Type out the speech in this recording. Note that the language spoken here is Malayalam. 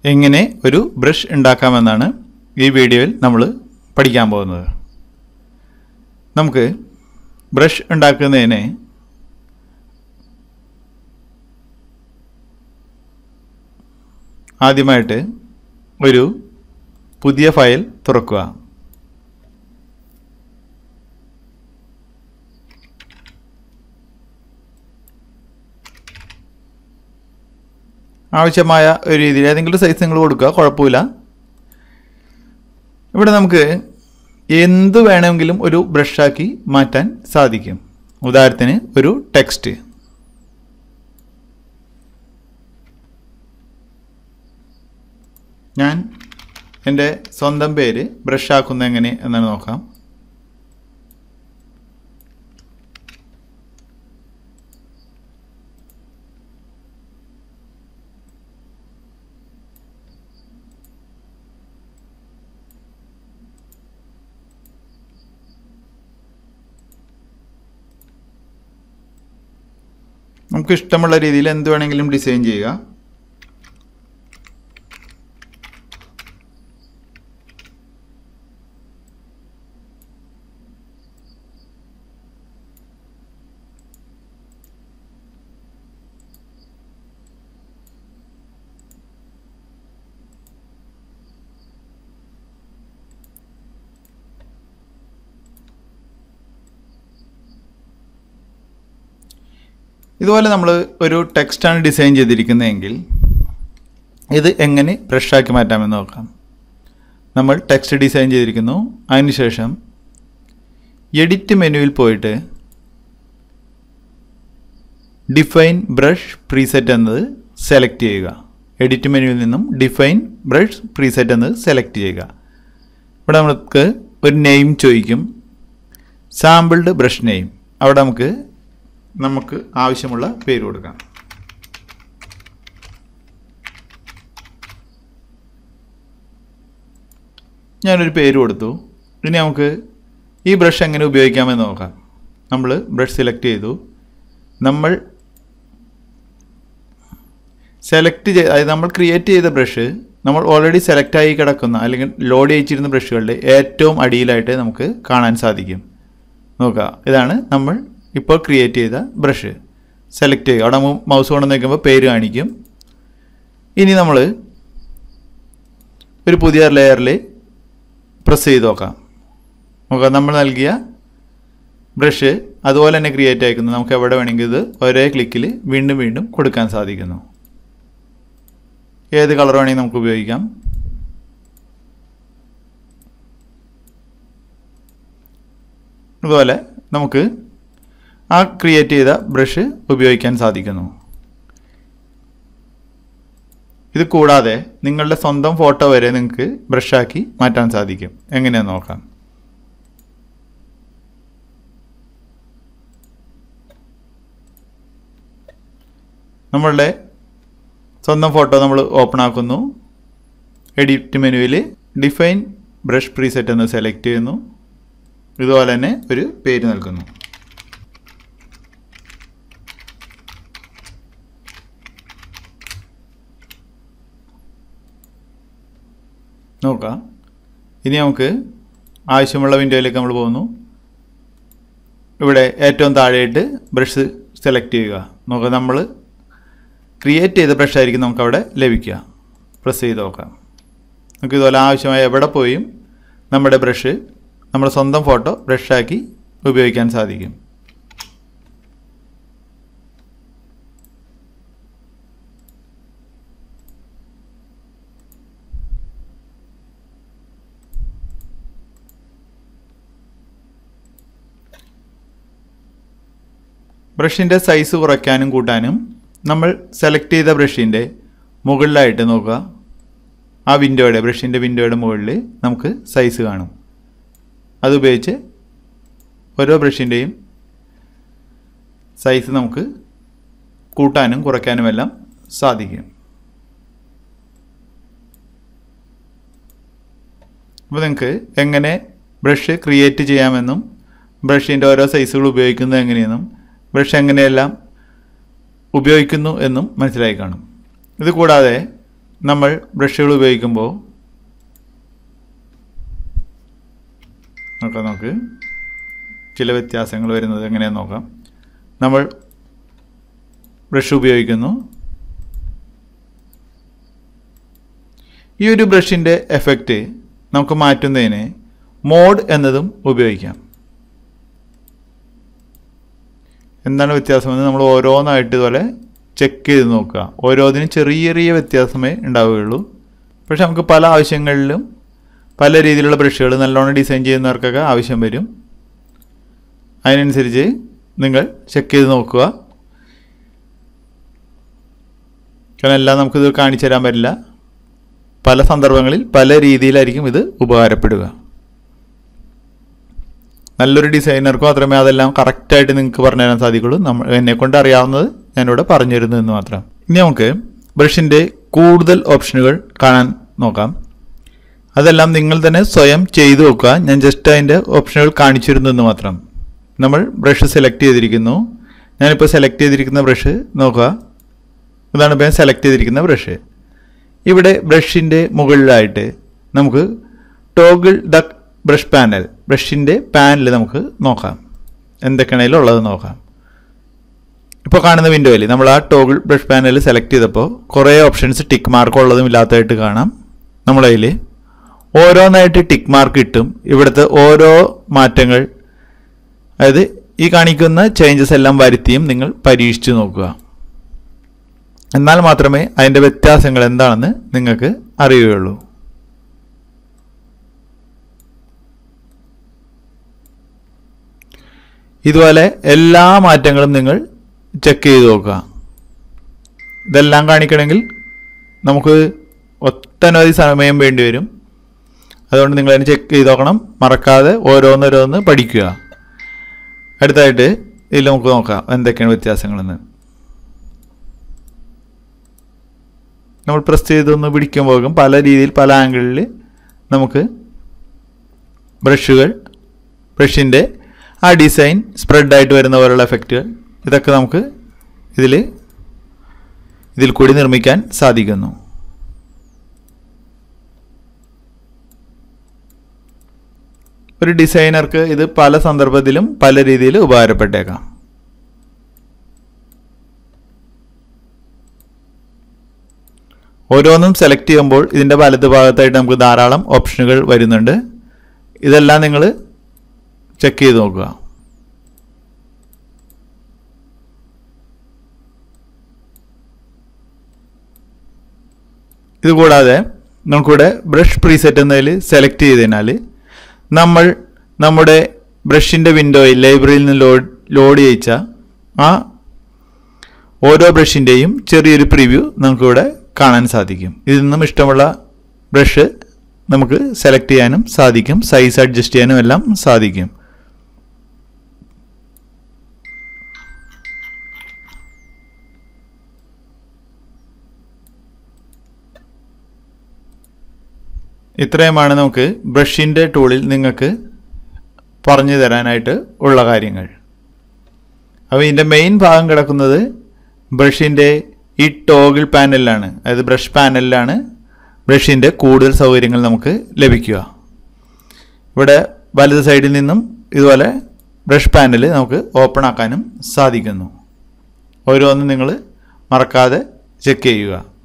എങ്ങനെ ഒരു ബ്രഷ് ഉണ്ടാക്കാമെന്നാണ് ഈ വീഡിയോയിൽ നമ്മൾ പഠിക്കാൻ പോകുന്നത് നമുക്ക് ബ്രഷ് ഉണ്ടാക്കുന്നതിന് ആദ്യമായിട്ട് ഒരു പുതിയ ഫയൽ തുറക്കുക ആവശ്യമായ ഒരു രീതിയിൽ ഏതെങ്കിലും സൈസ് നിങ്ങൾ കൊടുക്കുക കുഴപ്പമില്ല ഇവിടെ നമുക്ക് എന്ത് വേണമെങ്കിലും ഒരു ബ്രഷാക്കി മാറ്റാൻ സാധിക്കും ഉദാഹരണത്തിന് ഒരു ടെക്സ്റ്റ് ഞാൻ എൻ്റെ സ്വന്തം പേര് ബ്രഷാക്കുന്ന എങ്ങനെ എന്നാണ് നോക്കാം നമുക്ക് ഇഷ്ടമുള്ള രീതിയിൽ എന്ത് വേണമെങ്കിലും ഡിസൈൻ ചെയ്യുക ഇതുപോലെ നമ്മൾ ഒരു ടെക്സ്റ്റാണ് ഡിസൈൻ ചെയ്തിരിക്കുന്നതെങ്കിൽ ഇത് എങ്ങനെ ബ്രഷാക്കി മാറ്റാമെന്ന് നോക്കാം നമ്മൾ ടെക്സ്റ്റ് ഡിസൈൻ ചെയ്തിരിക്കുന്നു അതിനുശേഷം എഡിറ്റ് മെനുവിൽ പോയിട്ട് ഡിഫൈൻ ബ്രഷ് പ്രീസെറ്റ് എന്നത് സെലക്ട് ചെയ്യുക എഡിറ്റ് മെനുവിൽ നിന്നും ഡിഫൈൻ ബ്രഷ് പ്രീസെറ്റ് എന്നത് സെലക്ട് ചെയ്യുക ഇവിടെ നമുക്ക് ഒരു നെയിം ചോദിക്കും സാമ്പിൾഡ് ബ്രഷ് നെയിം അവിടെ നമുക്ക് നമുക്ക് ആവശ്യമുള്ള പേര് കൊടുക്കാം ഞാനൊരു പേര് കൊടുത്തു ഇനി നമുക്ക് ഈ ബ്രഷ് എങ്ങനെ ഉപയോഗിക്കാമെന്ന് നോക്കാം നമ്മൾ ബ്രഷ് സെലക്ട് ചെയ്തു നമ്മൾ സെലക്ട് ചെയ്ത് അതായത് നമ്മൾ ക്രിയേറ്റ് ചെയ്ത ബ്രഷ് നമ്മൾ ഓൾറെഡി സെലക്ട് ആയി കിടക്കുന്ന അല്ലെങ്കിൽ ലോഡ് ചെയ്യിച്ചിരുന്ന ബ്രഷുകളുടെ ഏറ്റവും അടിയിലായിട്ട് നമുക്ക് കാണാൻ സാധിക്കും നോക്കുക ഇതാണ് നമ്മൾ ഇപ്പോൾ ക്രിയേറ്റ് ചെയ്ത ബ്രഷ് സെലക്ട് ചെയ്യുക അവിടെ മൗസ് കൊണ്ട് നിൽക്കുമ്പോൾ പേര് കാണിക്കും ഇനി നമ്മൾ ഒരു പുതിയ ലെയറിൽ പ്രസ് ചെയ്ത് നോക്കാം നോക്കാം നമ്മൾ നൽകിയ ബ്രഷ് അതുപോലെ തന്നെ ക്രിയേറ്റ് ആയിരിക്കുന്നു നമുക്ക് എവിടെ വേണമെങ്കിൽ ഇത് ഒരേ ക്ലിക്കിൽ വീണ്ടും വീണ്ടും കൊടുക്കാൻ സാധിക്കുന്നു ഏത് കളർ വേണമെങ്കിൽ നമുക്ക് ഉപയോഗിക്കാം അതുപോലെ നമുക്ക് ആ ക്രിയേറ്റ് ചെയ്ത ബ്രഷ് ഉപയോഗിക്കാൻ സാധിക്കുന്നു ഇത് കൂടാതെ നിങ്ങളുടെ സ്വന്തം ഫോട്ടോ വരെ നിങ്ങൾക്ക് ബ്രഷാക്കി മാറ്റാൻ സാധിക്കും എങ്ങനെയാന്ന് നോക്കാം നമ്മളുടെ സ്വന്തം ഫോട്ടോ നമ്മൾ ഓപ്പൺ ആക്കുന്നു എഡിറ്റ് മെനുവിൽ ഡിഫൈൻ ബ്രഷ് പ്രീസെറ്റ് എന്ന് സെലക്ട് ചെയ്യുന്നു ഇതുപോലെ തന്നെ ഒരു പേര് നൽകുന്നു നോക്കാം ഇനി നമുക്ക് ആവശ്യമുള്ള വിൻഡോയിലേക്ക് നമ്മൾ പോകുന്നു ഇവിടെ ഏറ്റവും താഴെയായിട്ട് ബ്രഷ് സെലക്ട് ചെയ്യുക നോക്കുക നമ്മൾ ക്രിയേറ്റ് ചെയ്ത ബ്രഷ് ആയിരിക്കും നമുക്ക് അവിടെ ലഭിക്കുക പ്രസ് ചെയ്ത് നോക്കാം നമുക്ക് ഇതുപോലെ ആവശ്യമായ എവിടെ പോയും നമ്മുടെ ബ്രഷ് നമ്മുടെ സ്വന്തം ഫോട്ടോ ബ്രഷാക്കി ഉപയോഗിക്കാൻ സാധിക്കും ബ്രഷിൻ്റെ സൈസ് കുറയ്ക്കാനും കൂട്ടാനും നമ്മൾ സെലക്ട് ചെയ്ത ബ്രഷിൻ്റെ മുകളിലായിട്ട് നോക്കുക ആ വിൻഡോയുടെ ബ്രഷിൻ്റെ വിൻഡോയുടെ മുകളിൽ നമുക്ക് സൈസ് കാണും അതുപയോഗിച്ച് ഓരോ ബ്രഷിൻ്റെയും സൈസ് നമുക്ക് കൂട്ടാനും കുറയ്ക്കാനുമെല്ലാം സാധിക്കും അപ്പോൾ നിങ്ങൾക്ക് എങ്ങനെ ബ്രഷ് ക്രിയേറ്റ് ചെയ്യാമെന്നും ബ്രഷിൻ്റെ ഓരോ സൈസുകൾ ഉപയോഗിക്കുന്നത് എങ്ങനെയെന്നും ബ്രഷ് എങ്ങനെയെല്ലാം ഉപയോഗിക്കുന്നു എന്നും മനസ്സിലായി കാണും ഇത് കൂടാതെ നമ്മൾ ബ്രഷുകൾ ഉപയോഗിക്കുമ്പോൾ നോക്കാം നമുക്ക് ചില വ്യത്യാസങ്ങൾ വരുന്നത് എങ്ങനെയാണെന്ന് നോക്കാം നമ്മൾ ബ്രഷ് ഉപയോഗിക്കുന്നു ഈ ഒരു ബ്രഷിൻ്റെ എഫക്റ്റ് നമുക്ക് മാറ്റുന്നതിന് മോഡ് എന്നതും ഉപയോഗിക്കാം എന്താണ് വ്യത്യാസമെന്ന് നമ്മൾ ഓരോന്നായിട്ട് ഇതുപോലെ ചെക്ക് ചെയ്ത് നോക്കുക ഓരോന്നിനും ചെറിയ ചെറിയ വ്യത്യാസമേ ഉണ്ടാവുകയുള്ളൂ പക്ഷെ നമുക്ക് പല ആവശ്യങ്ങളിലും പല രീതിയിലുള്ള ബ്രഷുകൾ നല്ലോണം ഡിസൈൻ ചെയ്യുന്നവർക്കൊക്കെ ആവശ്യം വരും അതിനനുസരിച്ച് നിങ്ങൾ ചെക്ക് ചെയ്ത് നോക്കുക കാരണം എല്ലാം നമുക്കിത് കാണിച്ചു തരാൻ പറ്റില്ല പല സന്ദർഭങ്ങളിൽ പല രീതിയിലായിരിക്കും ഇത് ഉപകാരപ്പെടുക നല്ലൊരു ഡിസൈനർക്ക് മാത്രമേ അതെല്ലാം കറക്റ്റായിട്ട് നിങ്ങൾക്ക് പറഞ്ഞു തരാൻ സാധിക്കുള്ളൂ നമ്മൾ എന്നെ കൊണ്ട് അറിയാവുന്നത് ഞാനിവിടെ പറഞ്ഞു തരുന്നു എന്ന് മാത്രം ഇനി നമുക്ക് ബ്രഷിൻ്റെ കൂടുതൽ ഓപ്ഷനുകൾ കാണാൻ നോക്കാം അതെല്ലാം നിങ്ങൾ തന്നെ സ്വയം ചെയ്തു നോക്കുക ഞാൻ ജസ്റ്റ് അതിൻ്റെ ഓപ്ഷനുകൾ കാണിച്ചു തരുന്നു എന്ന് മാത്രം നമ്മൾ ബ്രഷ് സെലക്ട് ചെയ്തിരിക്കുന്നു ഞാനിപ്പോൾ സെലക്ട് ചെയ്തിരിക്കുന്ന ബ്രഷ് നോക്കുക ഇതാണ് ഇപ്പോൾ ഞാൻ സെലക്ട് ചെയ്തിരിക്കുന്ന ബ്രഷ് ഇവിടെ ബ്രഷിൻ്റെ മുകളിലായിട്ട് നമുക്ക് ടോഗിൾ ദ ബ്രഷ് പാനൽ ബ്രഷിൻ്റെ പാനൽ നമുക്ക് നോക്കാം എന്തൊക്കെയാണെങ്കിലും ഉള്ളത് നോക്കാം ഇപ്പോൾ കാണുന്ന വിൻഡോയിൽ നമ്മൾ ആ ടോഗിൾ ബ്രഷ് പാനൽ സെലക്ട് ചെയ്തപ്പോൾ കുറേ ഓപ്ഷൻസ് ടിക്ക് മാർക്ക് ഉള്ളതും ഇല്ലാത്തതായിട്ട് കാണാം നമ്മളതിൽ ഓരോന്നായിട്ട് ടിക്ക് മാർക്ക് കിട്ടും ഇവിടുത്തെ ഓരോ മാറ്റങ്ങൾ അതായത് ഈ കാണിക്കുന്ന ചേഞ്ചസ് എല്ലാം വരുത്തിയും നിങ്ങൾ പരീക്ഷിച്ച് നോക്കുക എന്നാൽ മാത്രമേ അതിൻ്റെ വ്യത്യാസങ്ങൾ എന്താണെന്ന് നിങ്ങൾക്ക് അറിയുകയുള്ളൂ ഇതുപോലെ എല്ലാ മാറ്റങ്ങളും നിങ്ങൾ ചെക്ക് ചെയ്ത് നോക്കുക ഇതെല്ലാം കാണിക്കണമെങ്കിൽ നമുക്ക് ഒട്ടനവധി സമയം വേണ്ടി വരും അതുകൊണ്ട് നിങ്ങൾ അതിന് ചെക്ക് ചെയ്ത് നോക്കണം മറക്കാതെ ഓരോന്നോരോന്ന് പഠിക്കുക അടുത്തായിട്ട് ഇതിൽ നമുക്ക് നോക്കാം എന്തൊക്കെയാണ് വ്യത്യാസങ്ങളെന്ന് നമ്മൾ പ്രസ് ചെയ്തൊന്ന് പിടിക്കുമ്പോഴും പല രീതിയിൽ പല ആംഗിളിൽ നമുക്ക് ബ്രഷുകൾ ബ്രഷിൻ്റെ ആ ഡിസൈൻ സ്പ്രെഡായിട്ട് വരുന്ന പോലുള്ള എഫക്റ്റുകൾ ഇതൊക്കെ നമുക്ക് ഇതിൽ ഇതിൽ കൂടി നിർമ്മിക്കാൻ സാധിക്കുന്നു ഒരു ഡിസൈനർക്ക് ഇത് പല സന്ദർഭത്തിലും പല രീതിയിൽ ഉപകാരപ്പെട്ടേക്കാം ഓരോന്നും സെലക്ട് ചെയ്യുമ്പോൾ ഇതിൻ്റെ വലത് ഭാഗത്തായിട്ട് നമുക്ക് ധാരാളം ഓപ്ഷനുകൾ വരുന്നുണ്ട് ഇതെല്ലാം നിങ്ങൾ ചെക്ക് ചെയ്ത് നോക്കുക ഇതുകൂടാതെ നമുക്കിവിടെ ബ്രഷ് പ്രീസെറ്റ് എന്നതിൽ സെലക്ട് ചെയ്തതിനാൽ നമ്മൾ നമ്മുടെ ബ്രഷിൻ്റെ വിൻഡോയിൽ ലൈബ്രറിയിൽ നിന്ന് ലോഡ് ലോഡ് ചെയ്യിച്ച ആ ഓരോ ബ്രഷിൻ്റെയും ചെറിയൊരു പ്രിവ്യൂ നമുക്കിവിടെ കാണാൻ സാധിക്കും ഇതിൽ നിന്നും ഇഷ്ടമുള്ള ബ്രഷ് നമുക്ക് സെലക്ട് ചെയ്യാനും സാധിക്കും സൈസ് അഡ്ജസ്റ്റ് ചെയ്യാനും എല്ലാം സാധിക്കും ഇത്രയുമാണ് നമുക്ക് ബ്രഷിൻ്റെ ടൂളിൽ നിങ്ങൾക്ക് പറഞ്ഞു തരാനായിട്ട് ഉള്ള കാര്യങ്ങൾ അപ്പോൾ ഇതിൻ്റെ മെയിൻ ഭാഗം കിടക്കുന്നത് ബ്രഷിൻ്റെ ഈ ടോഗിൾ പാനലിലാണ് അതായത് ബ്രഷ് പാനലിലാണ് ബ്രഷിൻ്റെ കൂടുതൽ സൗകര്യങ്ങൾ നമുക്ക് ലഭിക്കുക ഇവിടെ വലത് സൈഡിൽ നിന്നും ഇതുപോലെ ബ്രഷ് പാനൽ നമുക്ക് ഓപ്പൺ ആക്കാനും സാധിക്കുന്നു ഓരോന്നും നിങ്ങൾ മറക്കാതെ ചെക്ക് ചെയ്യുക